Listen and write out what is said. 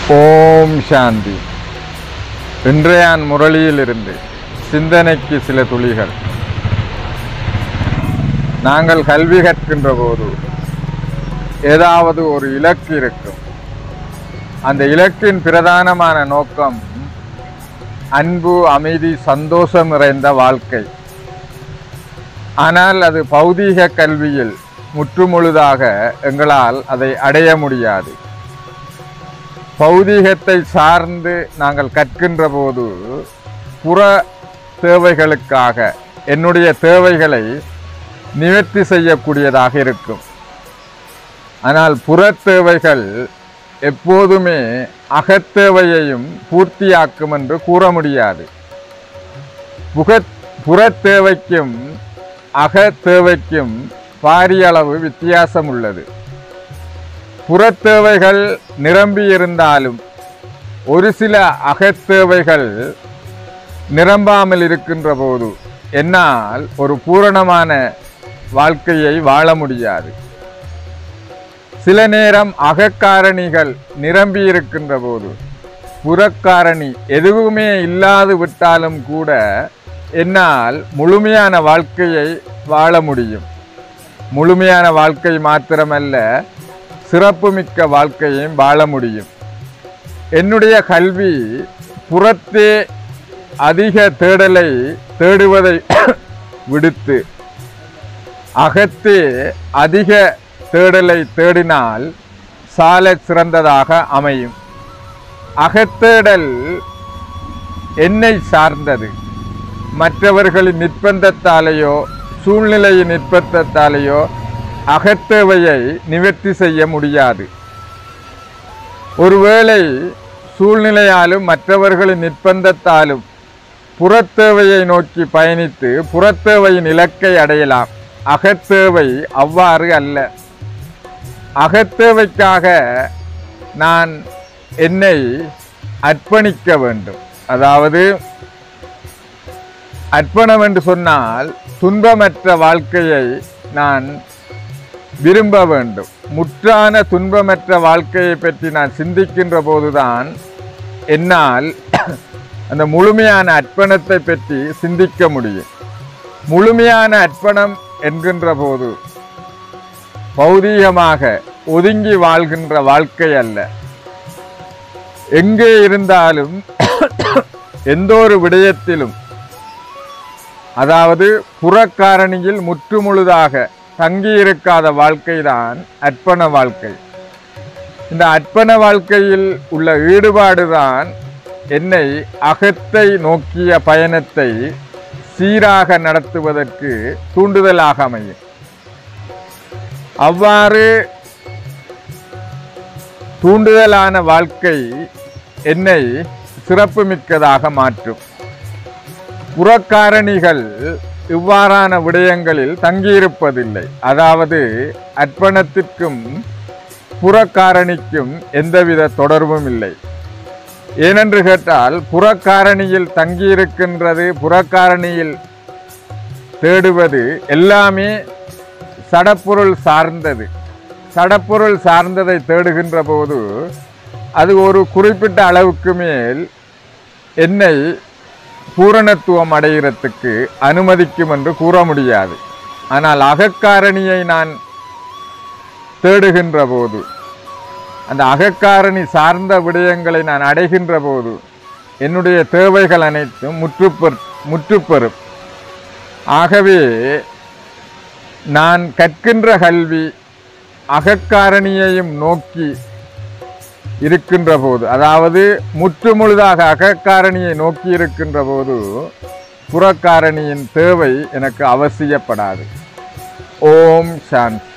ஓம் சாந்தி இன்றையான் முரளியிலிருந்து சிந்தனைக்கு சில துளிகள் நாங்கள் கல்வி கற்கின்ற போது ஏதாவது ஒரு இலக்கு இருக்கும் அந்த இலக்கின் பிரதானமான நோக்கம் அன்பு அமைதி சந்தோஷம் நிறைந்த வாழ்க்கை ஆனால் அது பௌதீக கல்வியில் முற்றுமுழுதாக எங்களால் அதை அடைய முடியாது பௌதீகத்தை சார்ந்து நாங்கள் கற்கின்ற போது புற தேவைகளுக்காக என்னுடைய தேவைகளை நிவர்த்தி செய்யக்கூடியதாக இருக்கும் ஆனால் புற தேவைகள் எப்போதுமே அகத்தேவையையும் பூர்த்தியாக்கும் என்று கூற முடியாது புக புற தேவைக்கும் அகத்தேவைக்கும் பாரிய அளவு வித்தியாசம் உள்ளது புறத்தேவைகள் நிரம்பி இருந்தாலும் ஒரு சில அகத்தேவைகள் நிரம்பாமல் இருக்கின்ற போது என்னால் ஒரு பூரணமான வாழ்க்கையை வாழ முடியாது சில நேரம் அகக்காரணிகள் நிரம்பி இருக்கின்ற போது புறக்காரணி எதுவுமே இல்லாது விட்டாலும் கூட என்னால் முழுமையான வாழ்க்கையை வாழ முடியும் முழுமையான வாழ்க்கை மாத்திரமல்ல சிறப்புமிக்க வாழ்க்கையையும் வாழ முடியும் என்னுடைய கல்வி புறத்தே அதிக தேடலை தேடுவதை விடுத்து அகத்தே அதிக தேடலை தேடினால் சால சிறந்ததாக அமையும் அகத்தேடல் என்னை சார்ந்தது மற்றவர்களின் நிர்பந்தத்தாலேயோ சூழ்நிலையின் நிர்பந்தத்தாலேயோ அகத்தேவையை நிவர்த்தி செய்ய முடியாது ஒருவேளை சூழ்நிலையாலும் மற்றவர்களின் நிர்பந்தத்தாலும் புறத்தேவையை நோக்கி பயணித்து புறத்தேவையின் இலக்கை அடையலாம் அகத்தேவை அவ்வாறு அல்ல அகத்தேவைக்காக நான் என்னை அர்ப்பணிக்க வேண்டும் அதாவது அர்ப்பணம் என்று சொன்னால் துன்பமற்ற வாழ்க்கையை நான் விரும்ப வேண்டும் முற்றான துன்பமற்ற வாழ்க்கையை பற்றி நான் சிந்திக்கின்ற போதுதான் என்னால் அந்த முழுமையான அர்ப்பணத்தை பற்றி சிந்திக்க முடியும் முழுமையான அர்ப்பணம் என்கின்ற போது பௌதீகமாக ஒதுங்கி வாழ்கின்ற வாழ்க்கை அல்ல எங்கே இருந்தாலும் எந்த ஒரு விடயத்திலும் அதாவது புறக்காரணியில் முற்றுமுழுதாக தங்கியிருக்காத வாழ்க்கைதான் அர்ப்பண வாழ்க்கை இந்த அர்ப்பண வாழ்க்கையில் உள்ள ஈடுபாடுதான் என்னை அகத்தை நோக்கிய பயணத்தை சீராக நடத்துவதற்கு தூண்டுதலாக அமையும் அவ்வாறு தூண்டுதலான வாழ்க்கை என்னை சிறப்புமிக்கதாக மாற்றும் புறக்காரணிகள் இவ்வாறான விடயங்களில் தங்கியிருப்பதில்லை அதாவது அர்ப்பணத்திற்கும் புறக்காரணிக்கும் எந்தவித தொடர்பும் இல்லை ஏனென்று கேட்டால் புறக்காரணியில் தங்கியிருக்கின்றது புறக்காரணியில் தேடுவது எல்லாமே சடப்பொருள் சார்ந்தது சடப்பொருள் சார்ந்ததை தேடுகின்ற போது அது ஒரு குறிப்பிட்ட அளவுக்கு மேல் என்னை பூரணத்துவம் அடைகிறதுக்கு அனுமதிக்கும் என்று கூற முடியாது ஆனால் அகக்காரணியை நான் தேடுகின்ற போது அந்த அகக்காரணி சார்ந்த விடயங்களை நான் அடைகின்ற போது என்னுடைய தேவைகள் அனைத்தும் முற்றுப்பெற் முற்றுப்பெறும் ஆகவே நான் கற்கின்ற கல்வி அகக்காரணியையும் நோக்கி இருக்கின்ற போது அதாவது முற்றுமுழுதாக அகக்காரணியை நோக்கி இருக்கின்ற போது புறக்காரணியின் தேவை எனக்கு அவசியப்படாது ஓம் சாந்தி